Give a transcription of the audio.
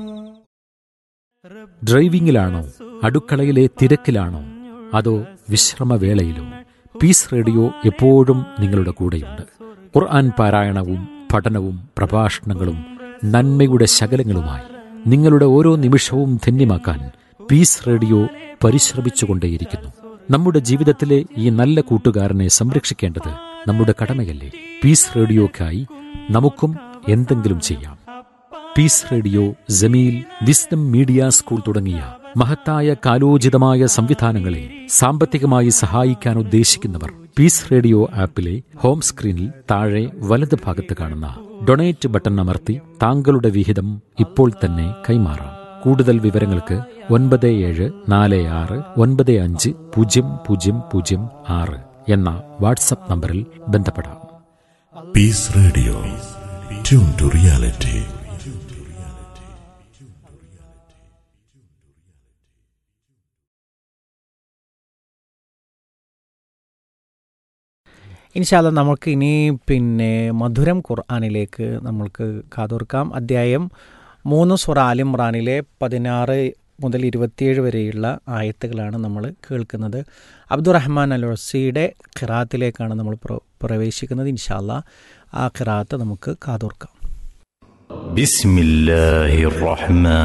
ഡ്രൈവിംഗിലാണോ അടുക്കളയിലെ തിരക്കിലാണോ അതോ വിശ്രമവേളയിലോ piece radio എപ്പോഴും നിങ്ങളുടെ കൂടെയുണ്ട് ഖുർആൻ പാരായണവും പഠനവും പ്രഭാഷണങ്ങളും നന്മയുടെ ശകലങ്ങളുമായി നിങ്ങളുടെ ഓരോ നിമിഷവും ധന്യമാക്കാൻ പീസ് റേഡിയോ പരിശ്രമിച്ചുകൊണ്ടേയിരിക്കുന്നു നമ്മുടെ ജീവിതത്തിലെ ഈ നല്ല കൂട്ടുകാരനെ സംരക്ഷിക്കേണ്ടത് നമ്മുടെ കടമയല്ലേ പീസ് റേഡിയോക്കായി നമുക്കും എന്തെങ്കിലും ചെയ്യാം peace radio Jameel wisdom media school തുടങ്ങിയ മഹത്തായ കാലോചിതമായ സംവിധാനങ്ങളെ സാമ്പത്തികമായി സഹായിക്കാൻ ഉദ്ദേശിക്കുന്നവർ പീസ് റേഡിയോ ആപ്പിലെ ഹോം സ്ക്രീനിൽ താഴെ വലത് ഭാഗത്ത് കാണുന്ന ഡൊണേറ്റ് ബട്ടൺ അമർത്തി താങ്കളുടെ വിഹിതം ഇപ്പോൾ തന്നെ കൈമാറാം കൂടുതൽ വിവരങ്ങൾക്ക് ഒൻപത് ഏഴ് നാല് ആറ് ഒൻപത് അഞ്ച് പൂജ്യം പൂജ്യം പൂജ്യം ആറ് എന്ന വാട്സപ്പ് നമ്പറിൽ ബന്ധപ്പെടാം peace radio tune to reality ഇൻഷാല്ല നമുക്ക് ഇനി പിന്നെ മധുരം ഖുർആാനിലേക്ക് നമ്മൾക്ക് കാതോർക്കാം അധ്യായം മൂന്ന് സുറ ആലിമ്രാനിലെ പതിനാറ് മുതൽ ഇരുപത്തിയേഴ് വരെയുള്ള ആയത്തുകളാണ് നമ്മൾ കേൾക്കുന്നത് അബ്ദുറഹ്മാൻ അൽ റസിയുടെ ഖിറാത്തിലേക്കാണ് നമ്മൾ പ്ര- പ്രവേശിക്കുന്നത് ഇൻഷാല്ല ആ ഖിറാത്ത് നമുക്ക് കാതോർക്കാം بسم الله الرحمن